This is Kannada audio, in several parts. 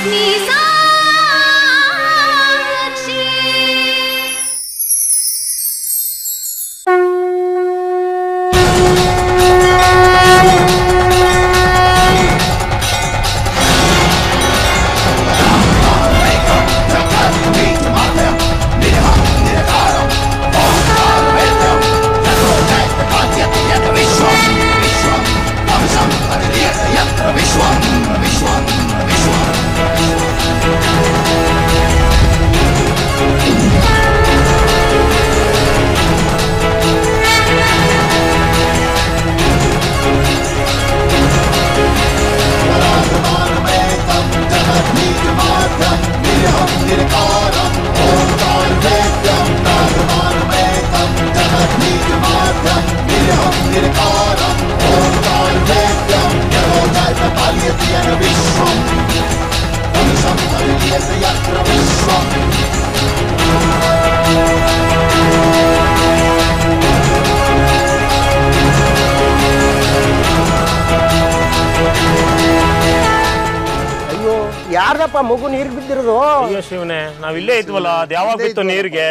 ಅಯ್ಯೋ ಯಾರ್ದಪ್ಪ ಮಗು ನೀರಿಗೆ ಬಿದ್ದಿರೋದು ಅಯ್ಯೋ ಶಿವನೇ ನಾವ್ ಇಲ್ಲೇ ಇದ್ವಲ್ಲ ಅದ್ ಯಾವಾಗ ಬಿತ್ತು ನೀರಿಗೆ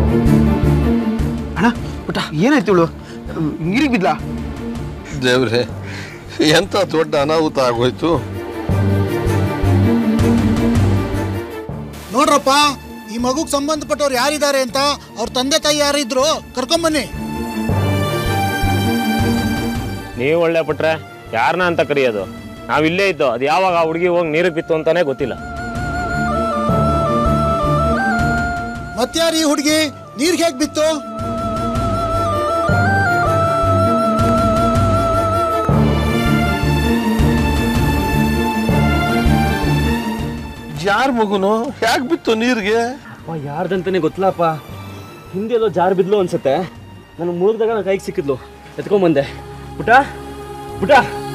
ಅಣ್ಣ ಪುಟ್ಟ ಏನಾಯ್ತು ಇವಳು ನೀರಿಗೆ ಬಿದ್ಲಾ ದೇವ್ರೆ ಎಂತ ದೊಡ್ಡ ಅನಾಹುತ ಆಗೋಯ್ತು ನೋಡ್ರಪ್ಪ ಈ ಮಗುಗ್ ಸಂಬಂಧಪಟ್ಟವ್ರು ಯಾರಿದ್ದಾರೆ ಅಂತ ಅವ್ರ ತಂದೆ ತಾಯಿ ಯಾರಿದ್ರು ಕರ್ಕೊಂಬನ್ನಿ ನೀವ್ ಒಳ್ಳೆ ಬಿಟ್ರೆ ಯಾರನ್ನ ಅಂತ ಕರಿಯೋದು ನಾವ್ ಇಲ್ಲೇ ಇದ್ದು ಅದ್ ಯಾವಾಗ ಆ ಹುಡುಗಿ ಹೋಗಿ ನೀರಿಗೆ ಬಿತ್ತು ಅಂತಾನೆ ಗೊತ್ತಿಲ್ಲ ಮತ್ಯಾರು ಈ ಹುಡುಗಿ ನೀರ್ಗೆ ಹೇಗ್ ಬಿತ್ತು ಯಾರ ಮಗುನು ಯಾಕೆ ಬಿತ್ತು ನೀರಿಗೆ ಯಾರ್ದಂತಾನೆ ಗೊತ್ತಿಲ್ಲಪ್ಪ ಹಿಂದೆ ಎಲ್ಲೋ ಜಾರ್ ಬಿದ್ಲು ಅನ್ಸುತ್ತೆ ನಾನು ಮುಳುಗ್ದಾಗ ನನ್ನ ಕೈಗೆ ಸಿಕ್ಕಿದ್ಲು ಎತ್ಕೊಂಬಂದೆ ಪುಟ ಪುಟ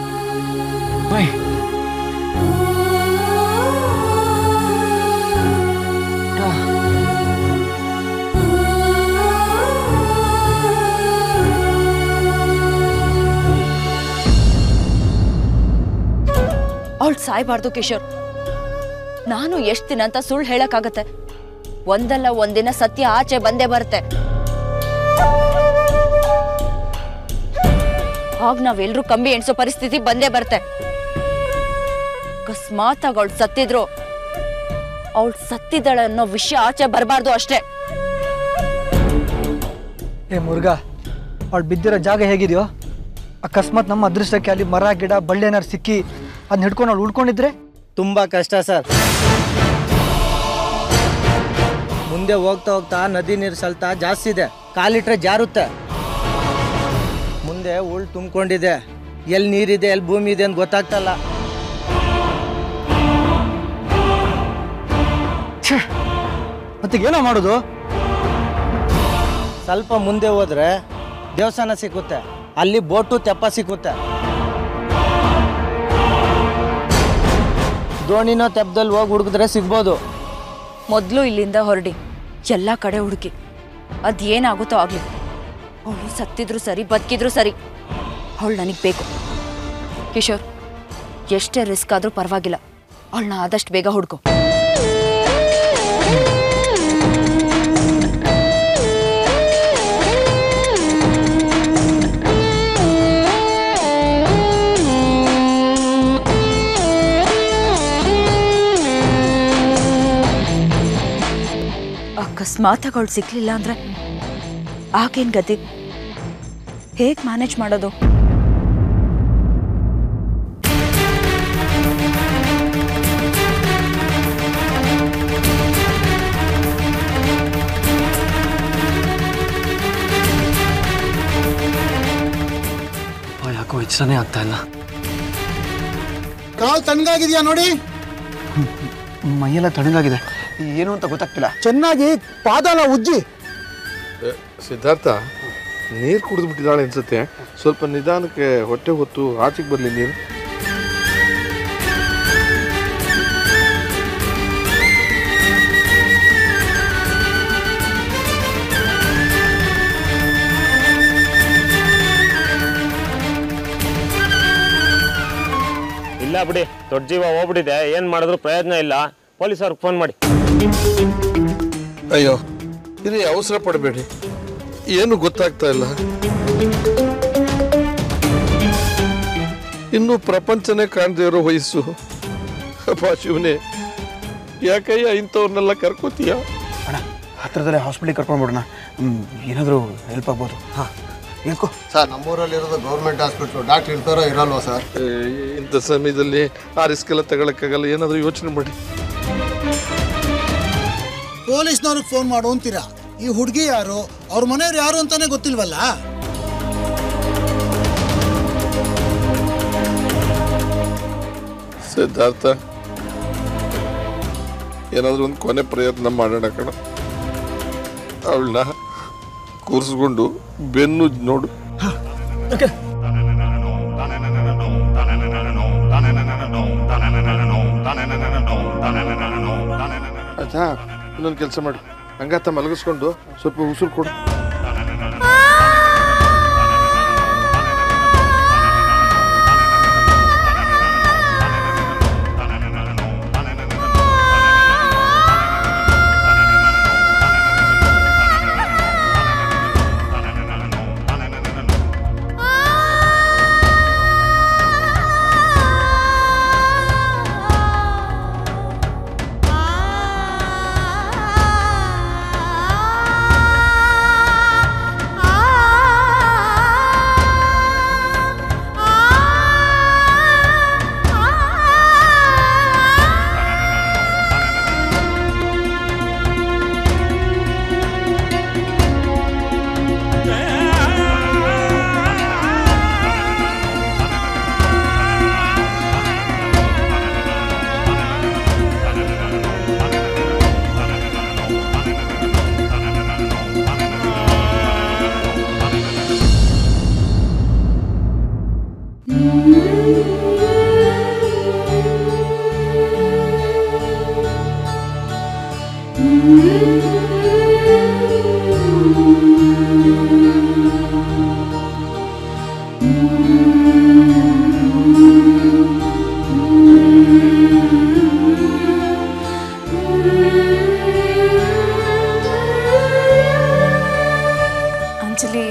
ಅವಳು ಸಾಯ್ಬಾರ್ದು ಕಿಶೋರ್ ನಾನು ಎಷ್ಟು ದಿನ ಅಂತ ಸುಳ್ಳು ಹೇಳಕ್ಕಾಗತ್ತೆ ಒಂದಲ್ಲ ಒಂದಿನ ಸತ್ಯ ಆಚೆ ಬಂದೇ ಬರುತ್ತೆ ಆಗ ನಾವೆಲ್ರೂ ಕಂಬಿ ಎಣ್ಸೋ ಪರಿಸ್ಥಿತಿ ಬಂದೇ ಬರುತ್ತೆ ಅಕಸ್ಮಾತ್ ಆಗ ಅವಳು ಸತ್ತಿದ್ರು ಅವಳು ಸತ್ತಿದ್ದಾಳೆ ಅನ್ನೋ ವಿಷಯ ಆಚೆ ಬರಬಾರ್ದು ಅಷ್ಟೇ ಏ ಮುರುಘ ಅವಳು ಬಿದ್ದಿರೋ ಜಾಗ ಹೇಗಿದೆಯೋ ಅಕಸ್ಮಾತ್ ನಮ್ಮ ಅದೃಷ್ಟಕ್ಕೆ ಅಲ್ಲಿ ಮರ ಗಿಡ ಬಳ್ಳಿ ಏನಾರು ಸಿಕ್ಕಿ ಅದನ್ನ ಹಿಡ್ಕೊಂಡು ಅವಳು ಉಳ್ಕೊಂಡಿದ್ರೆ ತುಂಬ ಕಷ್ಟ ಸರ್ ಮುಂದೆ ಹೋಗ್ತಾ ಹೋಗ್ತಾ ನದಿ ನೀರು ಸಲ್ತಾ ಜಾಸ್ತಿ ಇದೆ ಕಾಲಿಟ್ರೆ ಜಾರುತ್ತೆ ಮುಂದೆ ಉಳ್ ತುಂಬಿಕೊಂಡಿದೆ ಎಲ್ಲಿ ನೀರಿದೆ ಎಲ್ಲಿ ಭೂಮಿ ಇದೆ ಅಂತ ಗೊತ್ತಾಗ್ತಲ್ಲ ಮತ್ತೆ ಏನೋ ಮಾಡೋದು ಸ್ವಲ್ಪ ಮುಂದೆ ಹೋದ್ರೆ ದೇವಸ್ಥಾನ ಸಿಕ್ಕುತ್ತೆ ಅಲ್ಲಿ ಬೋಟು ತೆಪ್ಪ ಸಿಕ್ಕುತ್ತೆ ದೋಣಿನೋ ತೆಪ್ಪದಲ್ಲಿ ಹೋಗಿ ಹುಡುಕಿದ್ರೆ ಸಿಗ್ಬೋದು ಮೊದಲು ಇಲ್ಲಿಂದ ಹೊರಡಿ ಎಲ್ಲ ಕಡೆ ಹುಡುಕಿ ಅದೇನಾಗುತ್ತೋ ಆಗ್ಲಿ ಅವಳು ಸತ್ತಿದ್ರು ಸರಿ ಬದುಕಿದ್ರು ಸರಿ ಅವಳು ನನಗೆ ಬೇಕು ಕಿಶೋರ್ ಎಷ್ಟೇ ರಿಸ್ಕ್ ಆದರೂ ಪರವಾಗಿಲ್ಲ ಅವಳನ್ನ ಆದಷ್ಟು ಬೇಗ ಹುಡ್ಕೋ ಅಕಸ್ಮಾತ್ ಅವಳು ಸಿಕ್ಲಿಲ್ಲ ಅಂದ್ರೆ ಆಗೇನ್ ಗತಿ ಹೇಗ್ ಮ್ಯಾನೇಜ್ ಮಾಡೋದು ಯಾಕೋ ಇಚ್ಛನೇ ಆಗ್ತಾ ಇಲ್ಲ ಕಾಲ್ ತಣ್ಣಗಾಗಿದ್ಯಾ ನೋಡಿ ಮೈಯೆಲ್ಲ ತಣ್ಣಗಾಗಿದೆ ಏನು ಅಂತ ಗೊತ್ತಾಗ್ತಿಲ್ಲ ಚೆನ್ನಾಗಿ ಪಾದನ ಉಜ್ಜಿ ಸಿದ್ಧಾರ್ಥ ನೀರು ಕುಡಿದು ಬಿಟ್ಟಿದ್ದಾಳೆ ಅನ್ಸುತ್ತೆ ಸ್ವಲ್ಪ ನಿಧಾನಕ್ಕೆ ಹೊಟ್ಟೆ ಹೊತ್ತು ಆಚೆಗೆ ಬರಲಿ ನೀರು ಇಲ್ಲ ಬಿಡಿ ದೊಡ್ಡ ಜೀವ ಹೋಗ್ಬಿಟ್ಟಿದೆ ಏನು ಮಾಡಿದ್ರು ಪ್ರಯೋಜನ ಇಲ್ಲ ಪೊಲೀಸವ್ರಿಗೆ ಫೋನ್ ಮಾಡಿ ಅಯ್ಯೋ ಇರಿ ಅವಸರ ಪಡಬೇಡಿ ಏನು ಗೊತ್ತಾಗ್ತಾ ಇಲ್ಲ ಇನ್ನು ಪ್ರಪಂಚನೇ ಕಾಣದೇ ಇರೋ ವಯಸ್ಸು ಅಪ್ಪ ಶಿವನೇ ಯಾಕಯ್ಯ ಇಂಥವ್ರನ್ನೆಲ್ಲ ಕರ್ಕೋತೀಯ ಅಣ್ಣ ಹತ್ರದಲ್ಲೇ ಹಾಸ್ಪಿಟ್ಲಿಗೆ ಕರ್ಕೊಂಡ್ಬಿಡೋಣ ಏನಾದರೂ ಹೆಲ್ಪ್ ಆಗ್ಬೋದು ಹಾಂ ಹೇಳ್ಕೊ ಸರ್ ನಮ್ಮೂರಲ್ಲಿರೋದು ಗೌರ್ಮೆಂಟ್ ಹಾಸ್ಪಿಟ್ಲು ಡಾಕ್ಟರ್ ಇರ್ತಾರೋ ಇರಲ್ವಾ ಸರ್ ಏ, ಇಂಥ ಸಮಯದಲ್ಲಿ ಆ ರಿಸ್ಕ್ ಎಲ್ಲ ತಗೊಳಕ್ಕಾಗಲ್ಲ ಏನಾದರೂ ಯೋಚನೆ ಮಾಡಿ ಪೊಲೀಸ್ನವ್ರಿಗೆ ಫೋನ್ ಮಾಡು ಅಂತೀರಾ ಈ ಹುಡುಗಿ ಯಾರು ಅವ್ರ ಮನೆಯವ್ರು ಯಾರು ಅಂತಾನೆ ಗೊತ್ತಿಲ್ವಲ್ಲ ಸಿದ್ಧಾರ್ಥ ಏನಾದರೂ ಒಂದು ಕೊನೆ ಪ್ರಯತ್ನ ಮಾಡೋಣ ಕಣ ಅವಳನ್ನ ಕೂರಿಸ್ಕೊಂಡು ಬೆನ್ನು ನೋಡು ಆಯ್ತಾ ಇನ್ನೊಂದು ಕೆಲಸ ಮಾಡು ಹಂಗಾತ ಮಲಗಿಸ್ಕೊಂಡು ಸ್ವಲ್ಪ ಉಸಿರು ಕೊಡು ಅಂಜಲಿ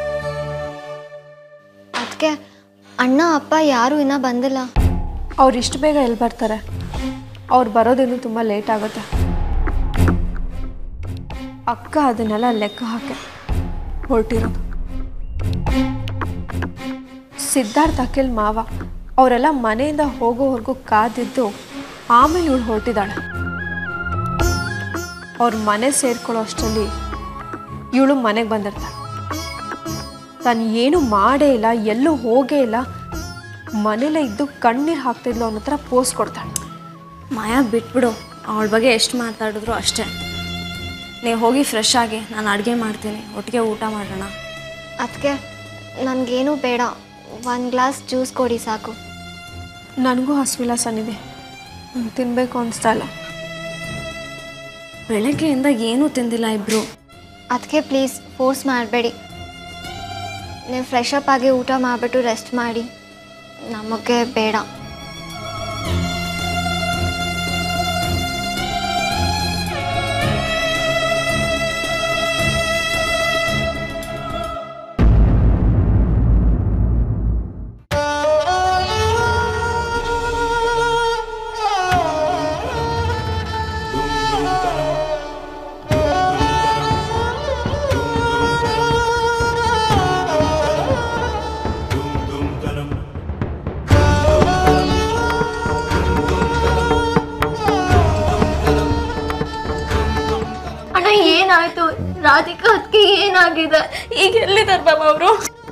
ಅದಕ್ಕೆ ಅಣ್ಣ ಅಪ್ಪ ಯಾರೂ ಇನ್ನೂ ಬಂದಿಲ್ಲ ಅವ್ರು ಇಷ್ಟು ಬೇಗ ಎಲ್ಲಿ ಬರ್ತಾರೆ ಅವ್ರು ಬರೋದಿನ್ನು ತುಂಬ ಲೇಟ್ ಆಗುತ್ತೆ ಅಕ್ಕ ಅದನ್ನೆಲ್ಲ ಲೆಕ್ಕ ಹಾಕಿ ಹೊರಟಿರೋದು ಸಿದ್ಧಾರ್ಥ ಅಖಿಲ್ ಮಾವ ಅವರೆಲ್ಲ ಮನೆಯಿಂದ ಹೋಗೋವರೆಗೂ ಕಾದಿದ್ದು ಆಮೇಲೆ ಇವಳು ಹೊರಟಿದ್ದಾಳೆ ಅವ್ರ ಮನೆ ಸೇರ್ಕೊಳ್ಳೋ ಅಷ್ಟರಲ್ಲಿ ಇವಳು ಮನೆಗೆ ಬಂದಿರ್ತಾಳೆ ತಾನು ಏನು ಮಾಡೇ ಇಲ್ಲ ಎಲ್ಲೂ ಹೋಗೇ ಇಲ್ಲ ಮನೇಲೇ ಇದ್ದು ಕಣ್ಣೀರು ಹಾಕ್ತಿದ್ಲು ಅನ್ನೋ ಥರ ಪೋಸ್ ಕೊಡ್ತಾಳೆ ಮಾಯಾ ಬಿಟ್ಬಿಡು ಅವಳ ಬಗ್ಗೆ ಎಷ್ಟು ಮಾತಾಡಿದ್ರು ಅಷ್ಟೇ ನೀವು ಹೋಗಿ ಫ್ರೆಶ್ ಆಗಿ ನಾನು ಅಡುಗೆ ಮಾಡ್ತೀನಿ ಒಟ್ಟಿಗೆ ಊಟ ಮಾಡೋಣ ಅದಕ್ಕೆ ನನಗೇನೂ ಬೇಡ ಒಂದು ಗ್ಲಾಸ್ ಜ್ಯೂಸ್ ಕೊಡಿ ಸಾಕು ನನಗೂ ಹಸುವಿಲ್ಲ ಸನ್ನಿದೆ ನಂಗ್ ತಿನ್ಬೇಕು ಅನಿಸ್ತಾ ಇಲ್ಲ ಬೆಳಗ್ಗೆಯಿಂದ ಏನೂ ತಿಂದಿಲ್ಲ ಇಬ್ರು ಅದಕ್ಕೆ ಪ್ಲೀಸ್ ಫೋರ್ಸ್ ಮಾಡಬೇಡಿ ನೀವು ಫ್ರೆಶ್ ಅಪ್ ಆಗಿ ಊಟ ಮಾಡಿಬಿಟ್ಟು ರೆಸ್ಟ್ ಮಾಡಿ ನಮಗೆ ಬೇಡ ಅಣ್ಣ ಏನಾಯ್ತು ರಾಧಿಕಾ ಅದಕ್ಕೆ ಏನಾಗಿದೆ ಈಗ ಎಲ್ಲಿದ್ದಾರೆ ಬಾಬಾ ಅವರು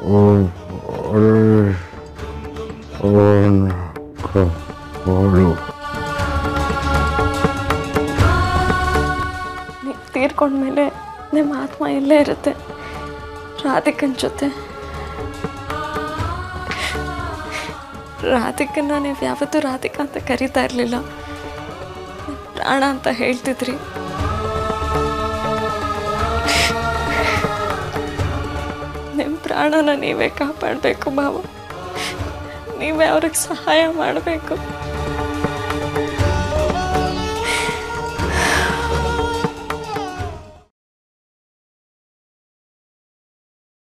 ನೀವು ತೀರ್ಕೊಂಡ್ಮೇಲೆ ನಿಮ್ಮ ಆತ್ಮ ಇಲ್ಲೇ ಇರುತ್ತೆ ರಾಧಿಕನ ಜೊತೆ ರಾಧಿಕನ್ನ ನೀವು ಯಾವತ್ತೂ ರಾಧಿಕಾ ಅಂತ ಕರಿತಾ ಇರಲಿಲ್ಲ ಪ್ರಾಣ ಅಂತ ಹೇಳ್ತಿದ್ರಿ ನಿಮ್ಮ ಪ್ರಾಣನ ನೀವೇ ಕಾಪಾಡಬೇಕು ಮಾವ ನೀವೇ ಅವ್ರಿಗೆ ಸಹಾಯ ಮಾಡಬೇಕು